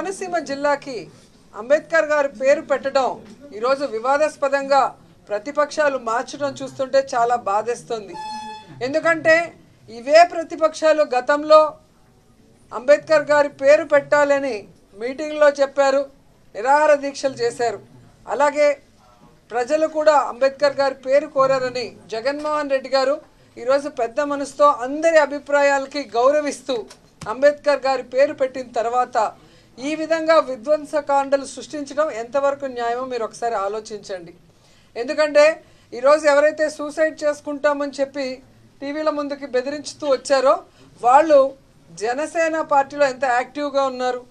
కోనసీమ జిల్లాకి అంబేద్కర్ గారి పేరు పెట్టడం ఈరోజు వివాదాస్పదంగా ప్రతిపక్షాలు మార్చడం చూస్తుంటే చాలా బాధేస్తుంది ఎందుకంటే ఇవే ప్రతిపక్షాలు గతంలో అంబేద్కర్ గారి పేరు పెట్టాలని మీటింగ్లో చెప్పారు నిరాహార దీక్షలు చేశారు అలాగే ప్రజలు కూడా అంబేద్కర్ గారి పేరు కోరారని జగన్మోహన్ రెడ్డి గారు ఈరోజు పెద్ద మనసుతో అందరి అభిప్రాయాలకి గౌరవిస్తూ అంబేద్కర్ గారి పేరు పెట్టిన తర్వాత ఈ విధంగా విధ్వంసకాండలు సృష్టించడం ఎంతవరకు న్యాయమో మీరు ఒకసారి ఆలోచించండి ఎందుకంటే ఈరోజు ఎవరైతే సూసైడ్ చేసుకుంటామని చెప్పి టీవీల ముందుకి బెదిరించుతూ వచ్చారో వాళ్ళు జనసేన పార్టీలో ఎంత యాక్టివ్గా ఉన్నారు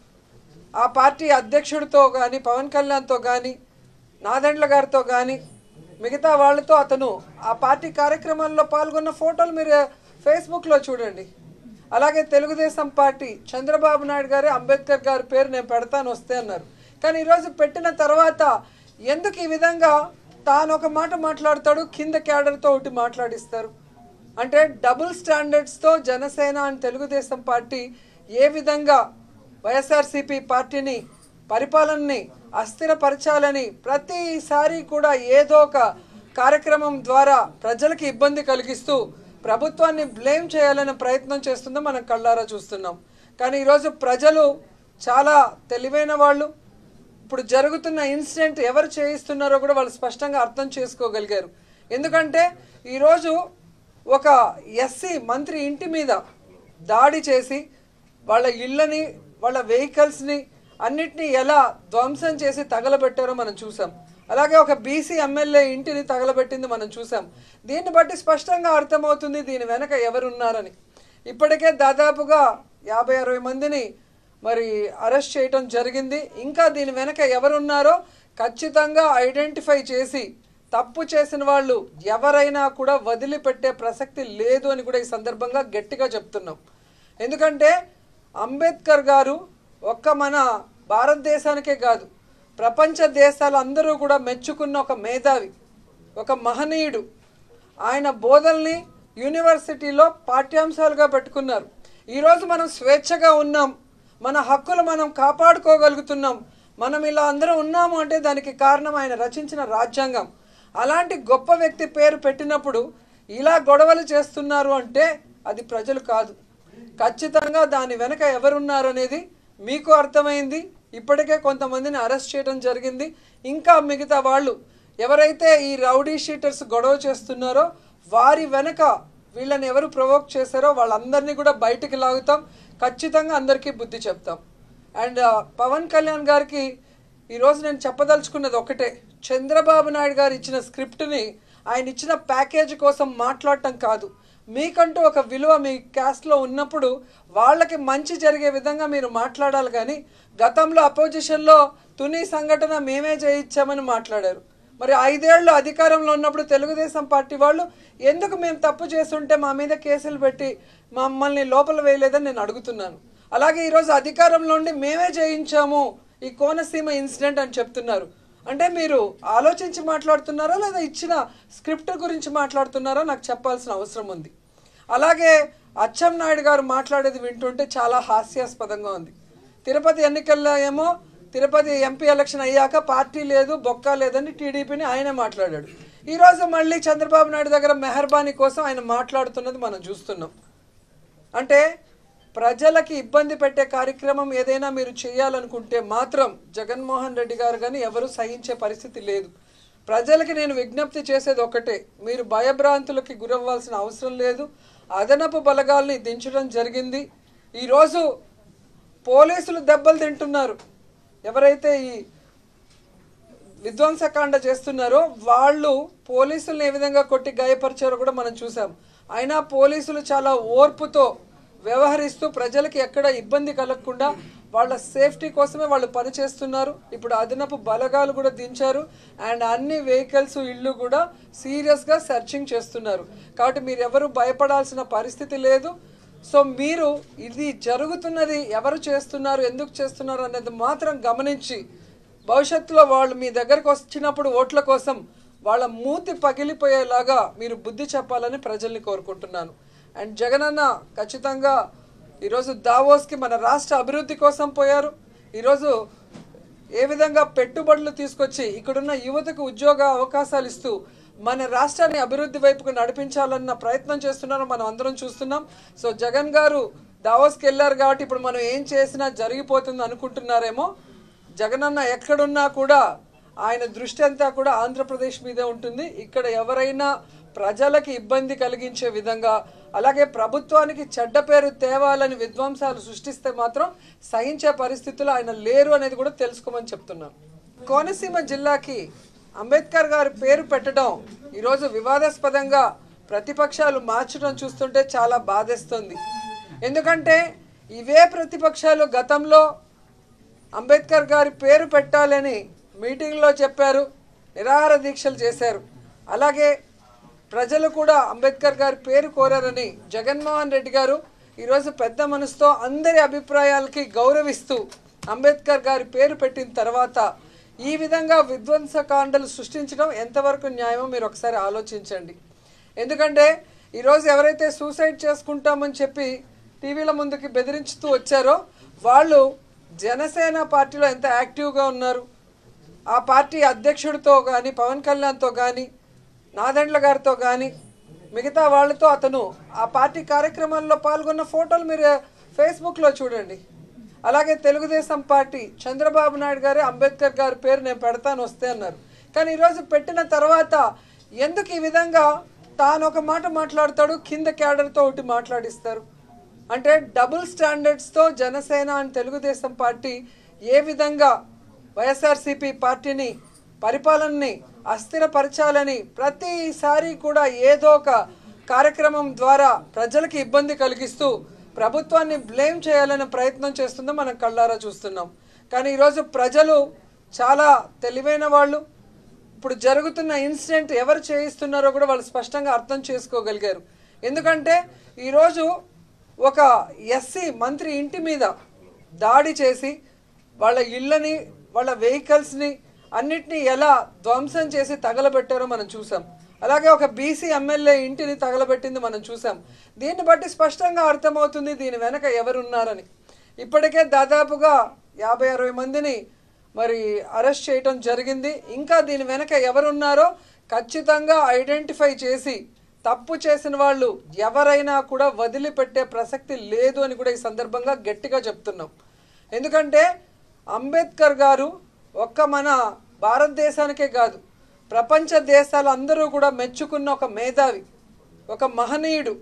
ఆ పార్టీ అధ్యక్షుడితో కానీ పవన్ కళ్యాణ్తో కానీ నాదెండ్ల గారితో కానీ మిగతా వాళ్ళతో అతను ఆ పార్టీ కార్యక్రమాల్లో పాల్గొన్న ఫోటోలు మీరు ఫేస్బుక్లో చూడండి అలాగే తెలుగుదేశం పార్టీ చంద్రబాబు నాయుడు గారు అంబేద్కర్ గారి పేరు నేను పెడతాను వస్తే అన్నారు కానీ ఈరోజు పెట్టిన తర్వాత ఎందుకు ఈ విధంగా తాను ఒక మాట మాట్లాడతాడు కింద క్యాడర్తో ఒకటి మాట్లాడిస్తారు అంటే డబుల్ స్టాండర్డ్స్తో జనసేన అండ్ తెలుగుదేశం పార్టీ ఏ విధంగా వైఎస్ఆర్సీపీ పార్టీని పరిపాలనని అస్థిరపరచాలని ప్రతిసారి కూడా ఏదో ఒక కార్యక్రమం ద్వారా ప్రజలకి ఇబ్బంది కలిగిస్తూ ప్రభుత్వాన్ని బ్లేమ్ చేయాలనే ప్రయత్నం చేస్తుందో మనం కళ్ళారా చూస్తున్నాం కానీ ఈరోజు ప్రజలు చాలా తెలివైన వాళ్ళు ఇప్పుడు జరుగుతున్న ఇన్సిడెంట్ ఎవరు చేయిస్తున్నారో కూడా వాళ్ళు స్పష్టంగా అర్థం చేసుకోగలిగారు ఎందుకంటే ఈరోజు ఒక ఎస్సీ మంత్రి ఇంటి మీద దాడి చేసి వాళ్ళ ఇళ్ళని వాళ్ళ వెహికల్స్ని అన్నిటినీ ఎలా ధ్వంసం చేసి తగలబెట్టారో మనం చూసాం అలాగే ఒక బీసీ ఎమ్మెల్యే ఇంటిని తగలబెట్టింది మనం చూసాం దీన్ని బట్టి స్పష్టంగా అర్థమవుతుంది దీని వెనక ఎవరున్నారని ఇప్పటికే దాదాపుగా యాభై అరవై మందిని మరి అరెస్ట్ చేయటం జరిగింది ఇంకా దీని వెనక ఎవరున్నారో ఖచ్చితంగా ఐడెంటిఫై చేసి తప్పు చేసిన వాళ్ళు ఎవరైనా కూడా వదిలిపెట్టే ప్రసక్తి లేదు అని కూడా ఈ సందర్భంగా గట్టిగా చెప్తున్నాం ఎందుకంటే అంబేద్కర్ గారు ఒక్క మన భారతదేశానికే కాదు ప్రపంచ దేశాలు అందరూ కూడా మెచ్చుకున్న ఒక మేధావి ఒక మహనీయుడు ఆయన బోధల్ని యూనివర్సిటీలో పాఠ్యాంశాలుగా పెట్టుకున్నారు ఈరోజు మనం స్వేచ్ఛగా ఉన్నాం మన హక్కులు మనం కాపాడుకోగలుగుతున్నాం మనం ఇలా అందరం ఉన్నాము అంటే దానికి కారణం ఆయన రచించిన రాజ్యాంగం అలాంటి గొప్ప వ్యక్తి పేరు పెట్టినప్పుడు ఇలా గొడవలు చేస్తున్నారు అంటే అది ప్రజలు కాదు ఖచ్చితంగా దాని వెనక ఎవరున్నారు అనేది మీకు అర్థమైంది ఇప్పటికే కొంతమందిని అరెస్ట్ చేయడం జరిగింది ఇంకా మిగతా వాళ్ళు ఎవరైతే ఈ రౌడీ షీటర్స్ గొడవ చేస్తున్నారో వారి వెనక వీళ్ళని ఎవరు ప్రొవోక్ చేశారో వాళ్ళందరినీ కూడా బయటికి లాగుతాం ఖచ్చితంగా అందరికీ బుద్ధి చెప్తాం అండ్ పవన్ కళ్యాణ్ గారికి ఈరోజు నేను చెప్పదలుచుకున్నది ఒకటే చంద్రబాబు నాయుడు గారు ఇచ్చిన స్క్రిప్ట్ని ఆయన ఇచ్చిన ప్యాకేజ్ కోసం మాట్లాడటం కాదు మీకంటూ ఒక విలువ మీ క్యాస్ట్లో ఉన్నప్పుడు వాళ్ళకి మంచి జరిగే విధంగా మీరు మాట్లాడాలి కానీ గతంలో అపోజిషన్లో తుని సంఘటన మేమే చేయించామని మాట్లాడారు మరి ఐదేళ్లు అధికారంలో ఉన్నప్పుడు తెలుగుదేశం పార్టీ వాళ్ళు ఎందుకు మేము తప్పు చేస్తుంటే మా మీద కేసులు పెట్టి మమ్మల్ని లోపల వేయలేదని నేను అడుగుతున్నాను అలాగే ఈరోజు అధికారంలో ఉండి మేమే చేయించాము ఈ కోనసీమ ఇన్సిడెంట్ అని చెప్తున్నారు అంటే మీరు ఆలోచించి మాట్లాడుతున్నారా లేదా ఇచ్చిన స్క్రిప్ట్ గురించి మాట్లాడుతున్నారా నాకు చెప్పాల్సిన అవసరం ఉంది అలాగే అచ్చెం నాయుడు గారు మాట్లాడేది వింటుంటే చాలా హాస్యాస్పదంగా ఉంది తిరుపతి ఎన్నికల్లో ఏమో తిరుపతి ఎంపీ ఎలక్షన్ అయ్యాక పార్టీ లేదు బొక్క లేదని టీడీపీని ఆయనే మాట్లాడాడు ఈరోజు మళ్ళీ చంద్రబాబు నాయుడు దగ్గర మెహర్బానీ కోసం ఆయన మాట్లాడుతున్నది మనం చూస్తున్నాం అంటే ప్రజలకి ఇబ్బంది పెట్టే కార్యక్రమం ఏదైనా మీరు చేయాలనుకుంటే మాత్రం జగన్మోహన్ రెడ్డి గారు కానీ ఎవరు సహించే పరిస్థితి లేదు ప్రజలకి నేను విజ్ఞప్తి చేసేది ఒకటే మీరు భయభ్రాంతులకి గురవ్వాల్సిన అవసరం లేదు అదనపు బలగాల్ని దించడం జరిగింది ఈరోజు పోలీసులు దెబ్బలు తింటున్నారు ఎవరైతే ఈ విధ్వంసకాండ చేస్తున్నారో వాళ్ళు పోలీసులను ఏ విధంగా కొట్టి గాయపరిచారో కూడా మనం చూసాం అయినా పోలీసులు చాలా ఓర్పుతో వ్యవహరిస్తూ ప్రజలకి ఎక్కడ ఇబ్బంది కలగకుండా వాళ్ళ సేఫ్టీ కోసమే వాళ్ళు పనిచేస్తున్నారు ఇప్పుడు అదనపు బలగాలు కూడా దించారు అండ్ అన్ని వెహికల్స్ ఇళ్ళు కూడా సీరియస్గా సెర్చింగ్ చేస్తున్నారు కాబట్టి మీరు ఎవరు భయపడాల్సిన పరిస్థితి లేదు సో మీరు ఇది జరుగుతున్నది ఎవరు చేస్తున్నారు ఎందుకు చేస్తున్నారు అనేది మాత్రం గమనించి భవిష్యత్తులో వాళ్ళు మీ దగ్గరకు వచ్చినప్పుడు ఓట్ల కోసం వాళ్ళ మూతి పగిలిపోయేలాగా మీరు బుద్ధి చెప్పాలని ప్రజల్ని కోరుకుంటున్నాను అండ్ జగనన్న ఖచ్చితంగా ఈరోజు దావోస్కి మన రాష్ట్ర అభివృద్ధి కోసం పోయారు ఈరోజు ఏ విధంగా పెట్టుబడులు తీసుకొచ్చి ఇక్కడున్న యువతకు ఉద్యోగ అవకాశాలు ఇస్తూ మన రాష్ట్రాన్ని అభివృద్ధి వైపుకు నడిపించాలన్న ప్రయత్నం చేస్తున్నారో మనం అందరం చూస్తున్నాం సో జగన్ గారు దావోస్కి వెళ్ళారు కాబట్టి ఇప్పుడు మనం ఏం చేసినా జరిగిపోతుంది అనుకుంటున్నారేమో జగనన్న ఎక్కడున్నా కూడా ఆయన దృష్టి అంతా కూడా ఆంధ్రప్రదేశ్ మీదే ఉంటుంది ఇక్కడ ఎవరైనా ప్రజలకి ఇబ్బంది కలిగించే విధంగా అలాగే ప్రభుత్వానికి చెడ్డ పేరు తేవాలని విధ్వంసాలు సృష్టిస్తే మాత్రం సహించే పరిస్థితులు ఆయన లేరు అనేది కూడా తెలుసుకోమని చెప్తున్నాను కోనసీమ జిల్లాకి అంబేద్కర్ గారి పేరు పెట్టడం ఈరోజు వివాదాస్పదంగా ప్రతిపక్షాలు మార్చడం చూస్తుంటే చాలా బాధేస్తుంది ఎందుకంటే ఇవే ప్రతిపక్షాలు గతంలో అంబేద్కర్ గారి పేరు పెట్టాలని మీటింగ్లో చెప్పారు నిరాహార దీక్షలు చేశారు అలాగే ప్రజలు కూడా అంబేద్కర్ గారి పేరు కోరారని జగన్మోహన్ రెడ్డి గారు ఈరోజు పెద్ద మనసుతో అందరి అభిప్రాయాలకి గౌరవిస్తూ అంబేద్కర్ గారి పేరు పెట్టిన తర్వాత ఈ విధంగా విధ్వంసకాండలు సృష్టించడం ఎంతవరకు న్యాయమో మీరు ఒకసారి ఆలోచించండి ఎందుకంటే ఈరోజు ఎవరైతే సూసైడ్ చేసుకుంటామని చెప్పి టీవీల ముందుకి బెదిరించుతూ వచ్చారో వాళ్ళు జనసేన పార్టీలో ఎంత యాక్టివ్గా ఉన్నారు ఆ పార్టీ అధ్యక్షుడితో కానీ పవన్ కళ్యాణ్తో కానీ నాదెండ్ల గారితో కానీ మిగతా వాళ్ళతో అతను ఆ పార్టీ కార్యక్రమాల్లో పాల్గొన్న ఫోటోలు మీరు ఫేస్బుక్లో చూడండి అలాగే తెలుగుదేశం పార్టీ చంద్రబాబు నాయుడు గారు అంబేద్కర్ గారి పేరు నేను పెడతాను వస్తే అన్నారు కానీ ఈరోజు పెట్టిన తర్వాత ఎందుకు ఈ విధంగా తాను ఒక మాట మాట్లాడతాడు కింద క్యాడర్తో ఒకటి మాట్లాడిస్తారు అంటే డబుల్ స్టాండర్డ్స్తో జనసేన అండ్ తెలుగుదేశం పార్టీ ఏ విధంగా వైఎస్ఆర్సీపీ పార్టీని పరిపాలనని అస్థిరపరచాలని ప్రతిసారి కూడా ఏదో ఒక కార్యక్రమం ద్వారా ప్రజలకి ఇబ్బంది కలిగిస్తూ ప్రభుత్వాన్ని బ్లేమ్ చేయాలనే ప్రయత్నం చేస్తుందో మనం కళ్ళారా చూస్తున్నాం కానీ ఈరోజు ప్రజలు చాలా తెలివైన వాళ్ళు ఇప్పుడు జరుగుతున్న ఇన్సిడెంట్ ఎవరు చేయిస్తున్నారో కూడా వాళ్ళు స్పష్టంగా అర్థం చేసుకోగలిగారు ఎందుకంటే ఈరోజు ఒక ఎస్సీ మంత్రి ఇంటి మీద దాడి చేసి వాళ్ళ ఇళ్ళని వాళ్ళ వెహికల్స్ని అన్నిటినీ ఎలా ధ్వంసం చేసి తగలబెట్టారో మనం చూసాం అలాగే ఒక బీసీ ఎమ్మెల్యే ఇంటిని తగలబెట్టింది మనం చూసాం దీన్ని బట్టి స్పష్టంగా అర్థమవుతుంది దీని వెనక ఎవరున్నారని ఇప్పటికే దాదాపుగా యాభై అరవై మందిని మరి అరెస్ట్ చేయటం జరిగింది ఇంకా దీని వెనక ఎవరున్నారో ఖచ్చితంగా ఐడెంటిఫై చేసి తప్పు చేసిన వాళ్ళు ఎవరైనా కూడా వదిలిపెట్టే ప్రసక్తి లేదు అని కూడా ఈ సందర్భంగా గట్టిగా చెప్తున్నాం ఎందుకంటే అంబేద్కర్ గారు ఒక్క మన భారతదేశానికే కాదు ప్రపంచ దేశాలందరూ కూడా మెచ్చుకున్న ఒక మేధావి ఒక మహనీయుడు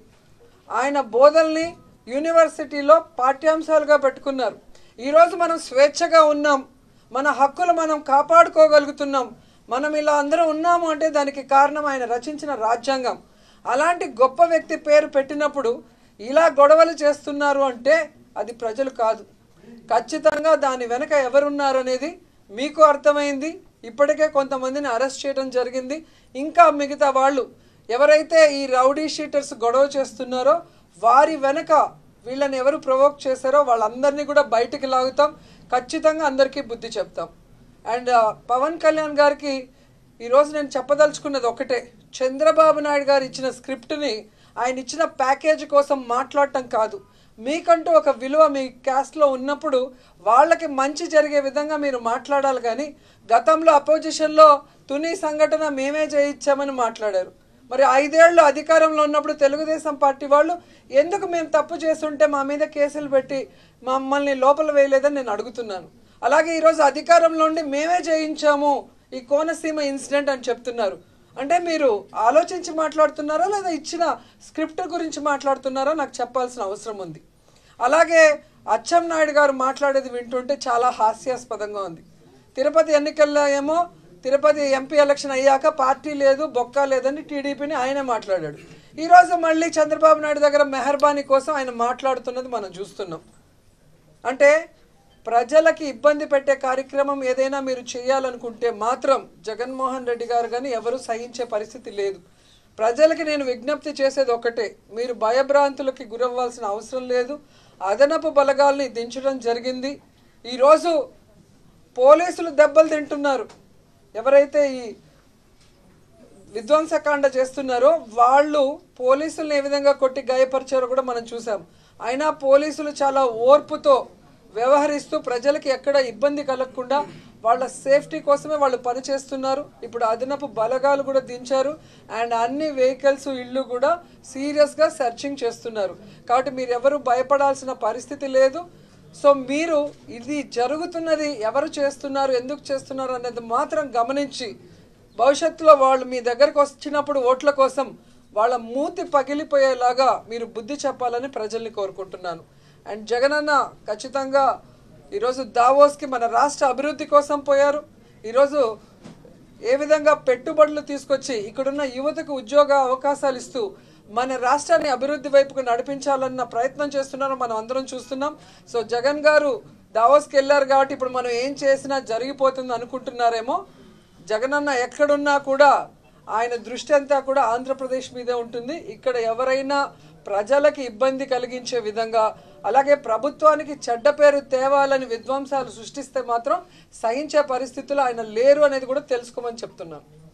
ఆయన బోధల్ని యూనివర్సిటీలో పాఠ్యాంశాలుగా పెట్టుకున్నారు ఈరోజు మనం స్వేచ్ఛగా ఉన్నాం మన హక్కులు మనం కాపాడుకోగలుగుతున్నాం మనం ఇలా అందరం ఉన్నాము అంటే దానికి కారణం ఆయన రచించిన రాజ్యాంగం అలాంటి గొప్ప వ్యక్తి పేరు పెట్టినప్పుడు ఇలా గొడవలు చేస్తున్నారు అంటే అది ప్రజలు కాదు ఖచ్చితంగా దాని వెనక ఎవరున్నారు అనేది మీకు అర్థమైంది ఇప్పటికే కొంతమందిని అరెస్ట్ చేయడం జరిగింది ఇంకా మిగతా వాళ్ళు ఎవరైతే ఈ రౌడీ షీటర్స్ గొడవ చేస్తున్నారో వారి వెనక వీళ్ళని ఎవరు ప్రొవోక్ చేశారో వాళ్ళందరినీ కూడా బయటికి లాగుతాం ఖచ్చితంగా అందరికీ బుద్ధి చెప్తాం అండ్ పవన్ కళ్యాణ్ గారికి ఈరోజు నేను చెప్పదలుచుకున్నది ఒకటే చంద్రబాబు నాయుడు గారు ఇచ్చిన స్క్రిప్ట్ని ఆయన ఇచ్చిన ప్యాకేజ్ కోసం మాట్లాడటం కాదు మీకంటూ ఒక విలువ మీ క్యాస్ట్లో ఉన్నప్పుడు వాళ్ళకి మంచి జరిగే విధంగా మీరు మాట్లాడాలి కానీ గతంలో అపోజిషన్లో తుని సంఘటన మేమే చేయించామని మాట్లాడారు మరి ఐదేళ్లు అధికారంలో ఉన్నప్పుడు తెలుగుదేశం పార్టీ వాళ్ళు ఎందుకు మేము తప్పు చేస్తుంటే మా మీద కేసులు పెట్టి మమ్మల్ని లోపల వేయలేదని నేను అడుగుతున్నాను అలాగే ఈరోజు అధికారంలో ఉండి మేమే చేయించాము ఈ కోనసీమ ఇన్సిడెంట్ అని చెప్తున్నారు అంటే మీరు ఆలోచించి మాట్లాడుతున్నారా లేదా ఇచ్చిన స్క్రిప్ట్ గురించి మాట్లాడుతున్నారా నాకు చెప్పాల్సిన అవసరం ఉంది అలాగే అచ్చెం నాయుడు గారు మాట్లాడేది వింటుంటే చాలా హాస్యాస్పదంగా ఉంది తిరుపతి ఎన్నికల్లో ఏమో తిరుపతి ఎంపీ ఎలక్షన్ అయ్యాక పార్టీ లేదు బొక్క లేదని టీడీపీని ఆయనే మాట్లాడాడు ఈరోజు మళ్ళీ చంద్రబాబు నాయుడు దగ్గర మెహర్బానీ కోసం ఆయన మాట్లాడుతున్నది మనం చూస్తున్నాం అంటే ప్రజలకి ఇబ్బంది పెట్టే కార్యక్రమం ఏదైనా మీరు చేయాలనుకుంటే మాత్రం జగన్మోహన్ రెడ్డి గారు కానీ ఎవరు సహించే పరిస్థితి లేదు ప్రజలకి నేను విజ్ఞప్తి చేసేది ఒకటే మీరు భయభ్రాంతులకి గురవ్వాల్సిన అవసరం లేదు అదనపు బలగాల్ని దించడం జరిగింది ఈరోజు పోలీసులు దెబ్బలు తింటున్నారు ఎవరైతే ఈ విధ్వంసకాండ చేస్తున్నారో వాళ్ళు పోలీసులను ఏ విధంగా కొట్టి గాయపరిచారో కూడా మనం చూసాం అయినా పోలీసులు చాలా ఓర్పుతో వ్యవహరిస్తూ ప్రజలకి ఎక్కడ ఇబ్బంది కలగకుండా వాళ్ళ సేఫ్టీ కోసమే వాళ్ళు పనిచేస్తున్నారు ఇప్పుడు అదనపు బలగాలు కూడా దించారు అండ్ అన్ని వెహికల్స్ ఇళ్ళు కూడా సీరియస్గా సెర్చింగ్ చేస్తున్నారు కాబట్టి మీరు ఎవరు భయపడాల్సిన పరిస్థితి లేదు సో మీరు ఇది జరుగుతున్నది ఎవరు చేస్తున్నారు ఎందుకు చేస్తున్నారు అనేది మాత్రం గమనించి భవిష్యత్తులో వాళ్ళు మీ దగ్గరకు వచ్చినప్పుడు ఓట్ల కోసం వాళ్ళ మూతి పగిలిపోయేలాగా మీరు బుద్ధి చెప్పాలని ప్రజల్ని కోరుకుంటున్నాను అండ్ జగనన్న ఖచ్చితంగా ఈరోజు దావోస్కి మన రాష్ట్ర అభివృద్ధి కోసం పోయారు ఈరోజు ఏ విధంగా పెట్టుబడులు తీసుకొచ్చి ఇక్కడున్న యువతకు ఉద్యోగ అవకాశాలు ఇస్తూ మన రాష్ట్రాన్ని అభివృద్ధి వైపుకు నడిపించాలన్న ప్రయత్నం చేస్తున్నారో మనం అందరం చూస్తున్నాం సో జగన్ గారు దావోస్కి వెళ్ళారు కాబట్టి ఇప్పుడు మనం ఏం చేసినా జరిగిపోతుంది అనుకుంటున్నారేమో జగనన్న ఎక్కడున్నా కూడా ఆయన దృష్టి అంతా కూడా ఆంధ్రప్రదేశ్ మీదే ఉంటుంది ఇక్కడ ఎవరైనా ప్రజలకి ఇబ్బంది కలిగించే విధంగా అలాగే ప్రభుత్వానికి చెడ్డ పేరు తేవాలని విధ్వంసాలు సృష్టిస్తే మాత్రం సహించే పరిస్థితులు ఆయన లేరు అనేది కూడా తెలుసుకోమని చెప్తున్నాను